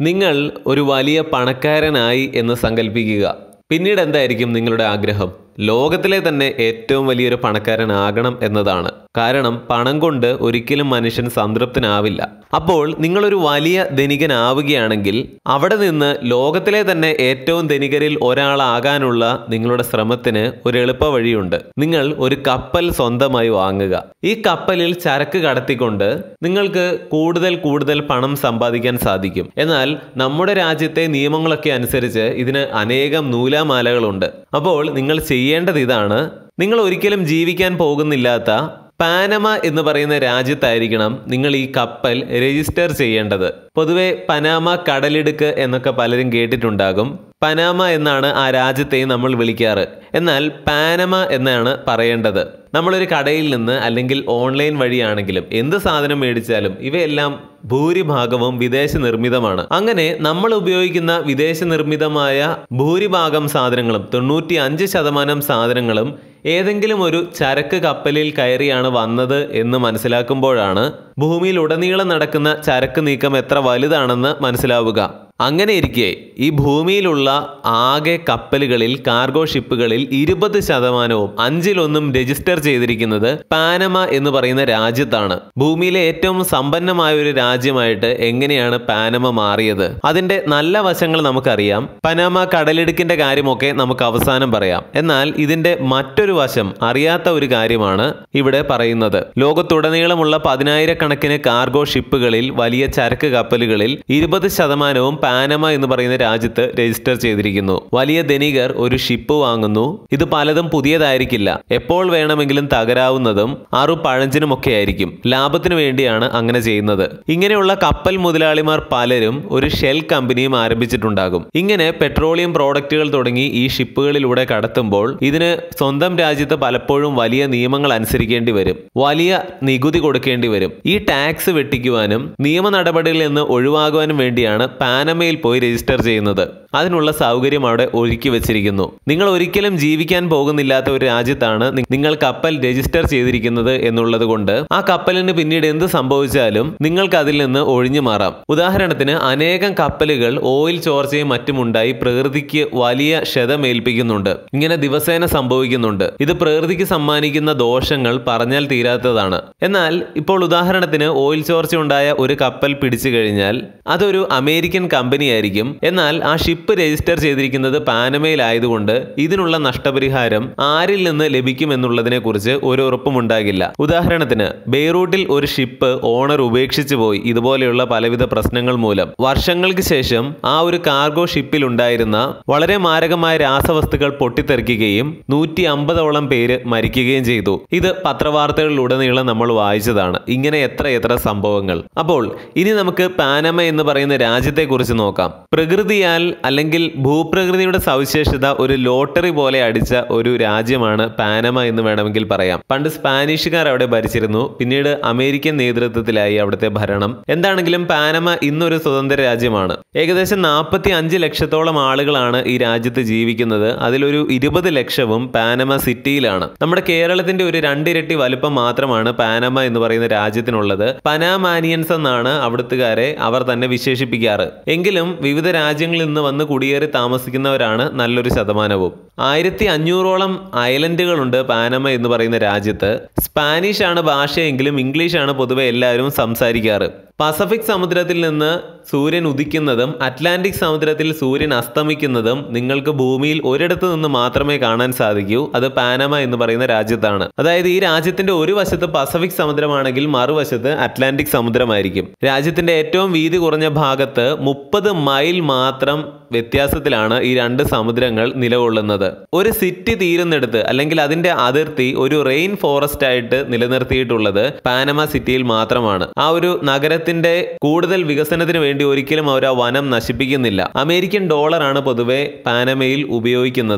നിങ്ങൾ ഒരു വലിയ പണക്കാരനായി എന്ന് സങ്കല്പിക്കുക പിന്നീട് എന്തായിരിക്കും നിങ്ങളുടെ ആഗ്രഹം ലോകത്തിലെ തന്നെ ഏറ്റവും വലിയൊരു പണക്കാരനാകണം എന്നതാണ് കാരണം പണം കൊണ്ട് ഒരിക്കലും മനുഷ്യൻ സംതൃപ്തനാവില്ല അപ്പോൾ നിങ്ങളൊരു വലിയ ധനികനാവുകയാണെങ്കിൽ അവിടെ നിന്ന് ലോകത്തിലെ തന്നെ ഏറ്റവും ധനികരിൽ ഒരാളാകാനുള്ള നിങ്ങളുടെ ശ്രമത്തിന് ഒരു എളുപ്പ വഴിയുണ്ട് നിങ്ങൾ ഒരു കപ്പൽ സ്വന്തമായി വാങ്ങുക ഈ കപ്പലിൽ ചരക്ക് കടത്തിക്കൊണ്ട് നിങ്ങൾക്ക് കൂടുതൽ കൂടുതൽ പണം സമ്പാദിക്കാൻ സാധിക്കും എന്നാൽ നമ്മുടെ രാജ്യത്തെ നിയമങ്ങളൊക്കെ അനുസരിച്ച് ഇതിന് അനേകം നൂലാമാലകളുണ്ട് അപ്പോൾ നിങ്ങൾ ചെയ്യേണ്ടത് ഇതാണ് നിങ്ങൾ ഒരിക്കലും ജീവിക്കാൻ പോകുന്നില്ലാത്ത പാനമ എന്ന് പറയുന്ന രാജ്യത്തായിരിക്കണം നിങ്ങൾ ഈ കപ്പൽ രജിസ്റ്റർ ചെയ്യേണ്ടത് പൊതുവെ പനാമ കടലിടുക്ക് എന്നൊക്കെ പലരും കേട്ടിട്ടുണ്ടാകും പനാമ എന്നാണ് ആ രാജ്യത്തെ നമ്മൾ വിളിക്കാറ് എന്നാൽ പാനമ എന്നാണ് പറയേണ്ടത് നമ്മളൊരു കടയിൽ നിന്ന് അല്ലെങ്കിൽ ഓൺലൈൻ വഴിയാണെങ്കിലും എന്ത് സാധനം മേടിച്ചാലും ഇവയെല്ലാം ഭൂരിഭാഗവും വിദേശ നിർമ്മിതമാണ് അങ്ങനെ നമ്മൾ ഉപയോഗിക്കുന്ന വിദേശ നിർമ്മിതമായ ഭൂരിഭാഗം സാധനങ്ങളും തൊണ്ണൂറ്റി അഞ്ച് ശതമാനം സാധനങ്ങളും ഏതെങ്കിലും ഒരു ചരക്ക് കപ്പലിൽ കയറിയാണ് വന്നത് എന്ന് മനസ്സിലാക്കുമ്പോഴാണ് ഭൂമിയിൽ ഉടനീളം നടക്കുന്ന ചരക്ക് നീക്കം എത്ര വലുതാണെന്ന് മനസ്സിലാവുക അങ്ങനെ ഇരിക്കെ ഈ ഭൂമിയിലുള്ള ആകെ കപ്പലുകളിൽ കാർഗോ ഷിപ്പുകളിൽ ഇരുപത് ശതമാനവും അഞ്ചിലൊന്നും രജിസ്റ്റർ ചെയ്തിരിക്കുന്നത് പാനമ എന്ന് പറയുന്ന രാജ്യത്താണ് ഭൂമിയിലെ ഏറ്റവും സമ്പന്നമായ ഒരു രാജ്യമായിട്ട് എങ്ങനെയാണ് പാനമ മാറിയത് അതിന്റെ നല്ല വശങ്ങൾ നമുക്കറിയാം പനാമ കടലിടുക്കിന്റെ കാര്യമൊക്കെ നമുക്ക് അവസാനം പറയാം എന്നാൽ ഇതിന്റെ മറ്റൊരു വശം അറിയാത്ത ഒരു കാര്യമാണ് ഇവിടെ പറയുന്നത് ലോകത്തുടനീളമുള്ള പതിനായിരക്കണക്കിന് കാർഗോ ഷിപ്പുകളിൽ വലിയ ചരക്ക് കപ്പലുകളിൽ ഇരുപത് ശതമാനവും പാനമ എന്ന് പറയുന്ന രാജ്യത്ത് രജിസ്റ്റർ ചെയ്തിരിക്കുന്നു വലിയ ധനികർ ഒരു ഷിപ്പ് വാങ്ങുന്നു ഇത് പലതും പുതിയതായിരിക്കില്ല എപ്പോൾ വേണമെങ്കിലും തകരാവുന്നതും അറു പഴഞ്ചിനുമൊക്കെ ആയിരിക്കും ലാഭത്തിനു വേണ്ടിയാണ് അങ്ങനെ ചെയ്യുന്നത് ഇങ്ങനെയുള്ള കപ്പൽ മുതലാളിമാർ പലരും ഒരു ഷെൽ കമ്പനിയും ആരംഭിച്ചിട്ടുണ്ടാകും ഇങ്ങനെ പെട്രോളിയം പ്രോഡക്റ്റുകൾ തുടങ്ങി ഈ ഷിപ്പുകളിലൂടെ കടത്തുമ്പോൾ ഇതിന് സ്വന്തം രാജ്യത്ത് പലപ്പോഴും വലിയ നിയമങ്ങൾ അനുസരിക്കേണ്ടി വരും വലിയ നികുതി കൊടുക്കേണ്ടി വരും ഈ ടാക്സ് വെട്ടിക്കുവാനും നിയമ നടപടികളിൽ നിന്ന് ഒഴിവാകുവാനും വേണ്ടിയാണ് പാനമയിൽ പോയി രജിസ്റ്റർ ചെയ്യുന്നത് അതിനുള്ള സൗകര്യം അവിടെ ഒരുക്കി വെച്ചിരിക്കുന്നു നിങ്ങൾ ഒരിക്കലും ജീവിക്കാൻ പോകുന്നില്ലാത്ത ഒരു രാജ്യത്താണ് നി- നിങ്ങൾ കപ്പൽ രജിസ്റ്റർ ചെയ്തിരിക്കുന്നത് എന്നുള്ളത് കൊണ്ട് ആ കപ്പലിന് പിന്നീട് എന്ത് സംഭവിച്ചാലും നിങ്ങൾക്ക് അതിൽ നിന്ന് ഒഴിഞ്ഞു മാറാം ഉദാഹരണത്തിന് അനേകം കപ്പലുകൾ ഓയിൽ ചോർച്ചയും മറ്റുമുണ്ടായി പ്രകൃതിക്ക് വലിയ ക്ഷതമേൽപ്പിക്കുന്നുണ്ട് ഇങ്ങനെ ദിവസേന സംഭവിക്കുന്നുണ്ട് ഇത് പ്രകൃതിക്ക് സമ്മാനിക്കുന്ന ദോഷങ്ങൾ പറഞ്ഞാൽ തീരാത്തതാണ് എന്നാൽ ഇപ്പോൾ ഉദാഹരണത്തിന് ഓയിൽ ചോർച്ച ഉണ്ടായ ഒരു കപ്പൽ പിടിച്ചു കഴിഞ്ഞാൽ അതൊരു അമേരിക്കൻ കമ്പനി ആയിരിക്കും എന്നാൽ ആ ഷിപ്പ് രജിസ്റ്റർ ചെയ്തിരിക്കുന്നത് പാനമയിലായതുകൊണ്ട് ഇതിനുള്ള നഷ്ടപരിഹാരം ആരിൽ നിന്ന് ലഭിക്കുമെന്നുള്ളതിനെ കുറിച്ച് ഒരു ഉറപ്പും ഉണ്ടാകില്ല ഉദാഹരണത്തിന് ബെയ്റൂട്ടിൽ ഒരു ഷിപ്പ് ഓണർ ഉപേക്ഷിച്ചു പോയി ഇതുപോലെയുള്ള പലവിധ പ്രശ്നങ്ങൾ മൂലം വർഷങ്ങൾക്ക് ശേഷം ആ ഒരു കാർഗോ ഷിപ്പിൽ ഉണ്ടായിരുന്ന വളരെ മാരകമായ രാസവസ്തുക്കൾ പൊട്ടിത്തെറിക്കുകയും നൂറ്റി അമ്പതോളം പേര് മരിക്കുകയും ചെയ്തു ഇത് പത്രവാർത്തകളിലുടനീളം നമ്മൾ വായിച്ചതാണ് ഇങ്ങനെ എത്ര എത്ര സംഭവങ്ങൾ അപ്പോൾ ഇനി നമുക്ക് പാനമ എന്ന് പറയുന്ന രാജ്യത്തെക്കുറിച്ച് നോക്കാം പ്രകൃതിയാൽ അല്ലെങ്കിൽ ഭൂപ്രകൃതിയുടെ സവിശേഷത ഒരു ലോട്ടറി പോലെ അടിച്ച ഒരു രാജ്യമാണ് പാനമ എന്ന് വേണമെങ്കിൽ പറയാം പണ്ട് സ്പാനിഷുകാർ അവിടെ ഭരിച്ചിരുന്നു പിന്നീട് അമേരിക്കൻ നേതൃത്വത്തിലായി അവിടുത്തെ ഭരണം എന്താണെങ്കിലും പാനമ ഇന്നൊരു സ്വതന്ത്ര രാജ്യമാണ് ഏകദേശം നാൽപ്പത്തി അഞ്ച് ലക്ഷത്തോളം ആളുകളാണ് ഈ രാജ്യത്ത് ജീവിക്കുന്നത് അതിലൊരു ഇരുപത് ലക്ഷവും പാനമ സിറ്റിയിലാണ് നമ്മുടെ കേരളത്തിന്റെ ഒരു രണ്ടിരട്ടി വലുപ്പം മാത്രമാണ് പാനമ എന്ന് പറയുന്ന രാജ്യത്തിനുള്ളത് പനാമാനിയൻസ് എന്നാണ് അവിടുത്തുകാരെ അവർ തന്നെ വിശേഷിപ്പിക്കാറ് എങ്കിലും വിവിധ രാജ്യങ്ങളിൽ നിന്ന് വന്ന് കുടിയേറി താമസിക്കുന്നവരാണ് നല്ലൊരു ശതമാനവും ആയിരത്തി അഞ്ഞൂറോളം ഐലൻഡുകളുണ്ട് പാനമ എന്ന് പറയുന്ന രാജ്യത്ത് സ്പാനിഷ് ആണ് ഭാഷയെങ്കിലും ഇംഗ്ലീഷാണ് പൊതുവെ എല്ലാവരും സംസാരിക്കാറ് പസഫിക് സമുദ്രത്തിൽ നിന്ന് സൂര്യൻ ഉദിക്കുന്നതും അറ്റ്ലാന്റിക് സമുദ്രത്തിൽ സൂര്യൻ അസ്തമിക്കുന്നതും നിങ്ങൾക്ക് ഭൂമിയിൽ ഒരിടത്ത് നിന്ന് മാത്രമേ കാണാൻ സാധിക്കൂ അത് പാനമ എന്ന് പറയുന്ന രാജ്യത്താണ് അതായത് ഈ രാജ്യത്തിന്റെ ഒരു വശത്ത് പസഫിക് സമുദ്രമാണെങ്കിൽ മറുവശത്ത് അറ്റ്ലാന്റിക് സമുദ്രമായിരിക്കും രാജ്യത്തിന്റെ ഏറ്റവും വീതി കുറഞ്ഞ ഭാഗത്ത് മുപ്പത് മൈൽ മാത്രം വ്യത്യാസത്തിലാണ് ഈ രണ്ട് സമുദ്രങ്ങൾ നിലകൊള്ളുന്നത് ഒരു സിറ്റി തീരുന്നിടത്ത് അല്ലെങ്കിൽ അതിന്റെ അതിർത്തി ഒരു റെയിൻ ഫോറസ്റ്റ് ആയിട്ട് നിലനിർത്തിയിട്ടുള്ളത് പാനമ സിറ്റിയിൽ മാത്രമാണ് ആ ഒരു നഗരത്തിന്റെ കൂടുതൽ വികസനത്തിന് വേണ്ടി ഒരിക്കലും അവർ ആ വനം നശിപ്പിക്കുന്നില്ല അമേരിക്കൻ ഡോളറാണ് പൊതുവെ പാനമയിൽ ഉപയോഗിക്കുന്നത്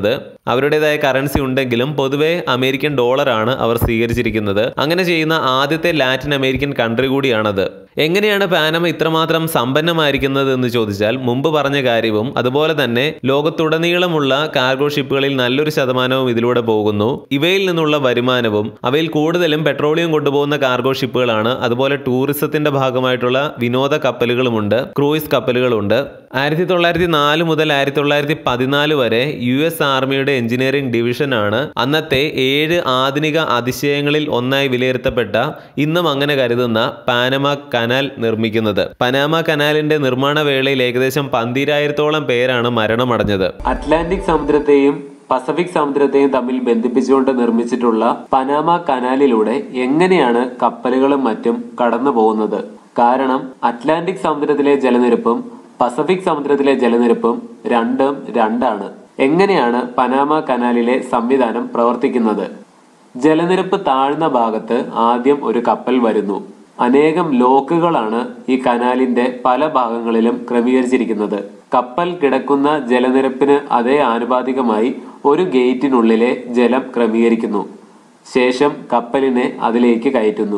അവരുടേതായ കറൻസി ഉണ്ടെങ്കിലും പൊതുവെ അമേരിക്കൻ ഡോളറാണ് അവർ സ്വീകരിച്ചിരിക്കുന്നത് അങ്ങനെ ചെയ്യുന്ന ആദ്യത്തെ ലാറ്റിൻ അമേരിക്കൻ കൺട്രി കൂടിയാണത് എങ്ങനെയാണ് പാനമ ഇത്രമാത്രം സമ്പന്നമായിരിക്കുന്നത് എന്ന് ചോദിച്ചാൽ മുമ്പ് പറഞ്ഞ കാര്യവും അതുപോലെ തന്നെ ലോകത്തുടനീളമുള്ള കാർഗോ ഷിപ്പുകളിൽ നല്ലൊരു ശതമാനവും ഇതിലൂടെ പോകുന്നു ഇവയിൽ നിന്നുള്ള വരുമാനവും അവയിൽ കൂടുതലും പെട്രോളിയം കൊണ്ടുപോകുന്ന കാർഗോ ഷിപ്പുകളാണ് അതുപോലെ ടൂറിസത്തിന്റെ ഭാഗമായിട്ടുള്ള വിനോദ കപ്പലുകളുമുണ്ട് ക്രൂയിസ് കപ്പലുകളുണ്ട് ആയിരത്തി തൊള്ളായിരത്തി നാല് മുതൽ ആയിരത്തി തൊള്ളായിരത്തി പതിനാല് വരെ യു എസ് ആർമിയുടെ എഞ്ചിനീയറിംഗ് ഡിവിഷനാണ് അന്നത്തെ ഏഴ് ആധുനിക അതിശയങ്ങളിൽ ഒന്നായി വിലയിരുത്തപ്പെട്ട ഇന്നും അങ്ങനെ കരുതുന്ന പാനമ കനാൽ നിർമ്മിക്കുന്നത് പനാമ കനാലിന്റെ നിർമ്മാണ വേളയിൽ ഏകദേശം പന്തിരായിരത്തോളം പേരാണ് മരണമടഞ്ഞത് അറ്റ്ലാന്റിക് സമുദ്രത്തെയും പസഫിക് സമുദ്രത്തെയും തമ്മിൽ ബന്ധിപ്പിച്ചുകൊണ്ട് നിർമ്മിച്ചിട്ടുള്ള പനാമ കനാലിലൂടെ എങ്ങനെയാണ് കപ്പലുകളും മറ്റും കടന്നു പോകുന്നത് കാരണം അറ്റ്ലാന്റിക് സമുദ്രത്തിലെ ജലനിരപ്പും പസഫിക് സമുദ്രത്തിലെ ജലനിരപ്പും രണ്ടും രണ്ടാണ് എങ്ങനെയാണ് പനാമ കനാലിലെ സംവിധാനം പ്രവർത്തിക്കുന്നത് ജലനിരപ്പ് താഴ്ന്ന ഭാഗത്ത് ആദ്യം ഒരു കപ്പൽ വരുന്നു അനേകം ലോക്കുകളാണ് ഈ കനാലിന്റെ പല ഭാഗങ്ങളിലും ക്രമീകരിച്ചിരിക്കുന്നത് കപ്പൽ കിടക്കുന്ന ജലനിരപ്പിന് അതേ ആനുപാതികമായി ഒരു ഗേറ്റിനുള്ളിലെ ജലം ക്രമീകരിക്കുന്നു ശേഷം കപ്പലിനെ അതിലേക്ക് കയറ്റുന്നു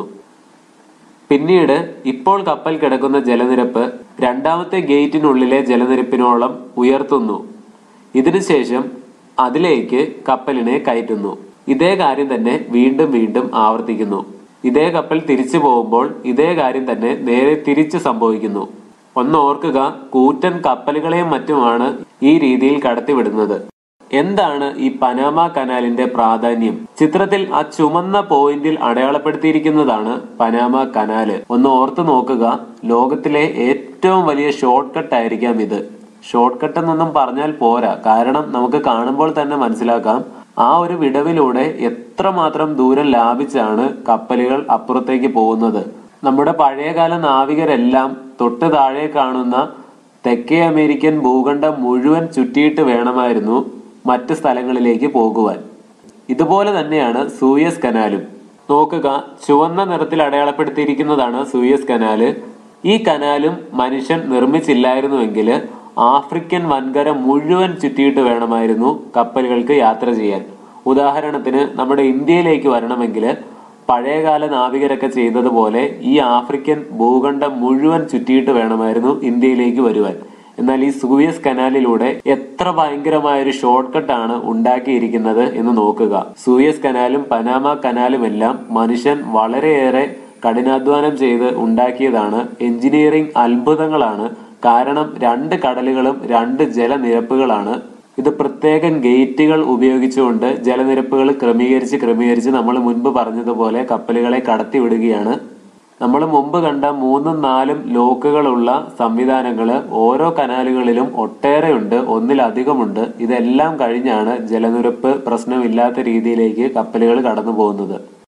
പിന്നീട് ഇപ്പോൾ കപ്പൽ കിടക്കുന്ന ജലനിരപ്പ് രണ്ടാമത്തെ ഗേറ്റിനുള്ളിലെ ജലനിരപ്പിനോളം ഉയർത്തുന്നു ഇതിനുശേഷം അതിലേക്ക് കപ്പലിനെ കയറ്റുന്നു ഇതേ കാര്യം തന്നെ വീണ്ടും വീണ്ടും ആവർത്തിക്കുന്നു ഇതേ കപ്പൽ തിരിച്ചു പോകുമ്പോൾ ഇതേ കാര്യം തന്നെ നേരെ തിരിച്ചു സംഭവിക്കുന്നു ഒന്ന് ഓർക്കുക കൂറ്റൻ കപ്പലുകളെയും മറ്റുമാണ് ഈ രീതിയിൽ കടത്തിവിടുന്നത് എന്താണ് ഈ പനാമ കനാലിന്റെ പ്രാധാന്യം ചിത്രത്തിൽ ആ ചുമന്ന പോയിന്റിൽ അടയാളപ്പെടുത്തിയിരിക്കുന്നതാണ് പനാമ കനാല് ഒന്ന് ഓർത്തു നോക്കുക ലോകത്തിലെ ഏറ്റവും വലിയ ഷോർട്ട് കട്ട് ആയിരിക്കാം ഇത് ഷോർട്ട് കട്ട് എന്നൊന്നും പറഞ്ഞാൽ പോരാ കാരണം നമുക്ക് കാണുമ്പോൾ തന്നെ മനസ്സിലാക്കാം ആ ഒരു വിടവിലൂടെ എത്രമാത്രം ദൂരം ലാഭിച്ചാണ് കപ്പലുകൾ അപ്പുറത്തേക്ക് പോകുന്നത് നമ്മുടെ പഴയകാല നാവികരെല്ലാം തൊട്ട് താഴെ കാണുന്ന തെക്കേ അമേരിക്കൻ ഭൂഖണ്ഡം മുഴുവൻ ചുറ്റിയിട്ട് വേണമായിരുന്നു മറ്റ് സ്ഥലങ്ങളിലേക്ക് പോകുവാൻ ഇതുപോലെ തന്നെയാണ് സൂയസ് കനാലും നോക്കുക ചുവന്ന നിറത്തിൽ അടയാളപ്പെടുത്തിയിരിക്കുന്നതാണ് സൂയസ് കനാല് ഈ കനാലും മനുഷ്യൻ നിർമ്മിച്ചില്ലായിരുന്നുവെങ്കിൽ ആഫ്രിക്കൻ വൻകര മുഴുവൻ ചുറ്റിയിട്ട് വേണമായിരുന്നു കപ്പലുകൾക്ക് യാത്ര ചെയ്യാൻ ഉദാഹരണത്തിന് നമ്മുടെ ഇന്ത്യയിലേക്ക് വരണമെങ്കിൽ പഴയകാല നാവികരൊക്കെ ചെയ്തതുപോലെ ഈ ആഫ്രിക്കൻ ഭൂഖണ്ഡം മുഴുവൻ ചുറ്റിയിട്ട് വേണമായിരുന്നു ഇന്ത്യയിലേക്ക് വരുവാൻ എന്നാൽ ഈ സൂയസ് കനാലിലൂടെ എത്ര ഭയങ്കരമായ ഒരു ഷോർട്ട് കട്ടാണ് ഉണ്ടാക്കിയിരിക്കുന്നത് എന്ന് നോക്കുക സൂയസ് കനാലും പനാമ കനാലും എല്ലാം മനുഷ്യൻ വളരെയേറെ കഠിനാധ്വാനം ചെയ്ത് ഉണ്ടാക്കിയതാണ് എഞ്ചിനീയറിംഗ് അത്ഭുതങ്ങളാണ് കാരണം രണ്ട് കടലുകളും രണ്ട് ജലനിരപ്പുകളാണ് ഇത് പ്രത്യേകം ഗേറ്റുകൾ ഉപയോഗിച്ചുകൊണ്ട് ജലനിരപ്പുകൾ ക്രമീകരിച്ച് ക്രമീകരിച്ച് നമ്മൾ മുൻപ് പറഞ്ഞതുപോലെ കപ്പലുകളെ കടത്തിവിടുകയാണ് നമ്മൾ മുമ്പ് കണ്ട മൂന്നും നാലും ലോക്കുകളുള്ള സംവിധാനങ്ങൾ ഓരോ കനാലുകളിലും ഒട്ടേറെ ഉണ്ട് ഒന്നിലധികമുണ്ട് ഇതെല്ലാം കഴിഞ്ഞാണ് ജലനിരപ്പ് പ്രശ്നമില്ലാത്ത രീതിയിലേക്ക് കപ്പലുകൾ കടന്നു പോകുന്നത്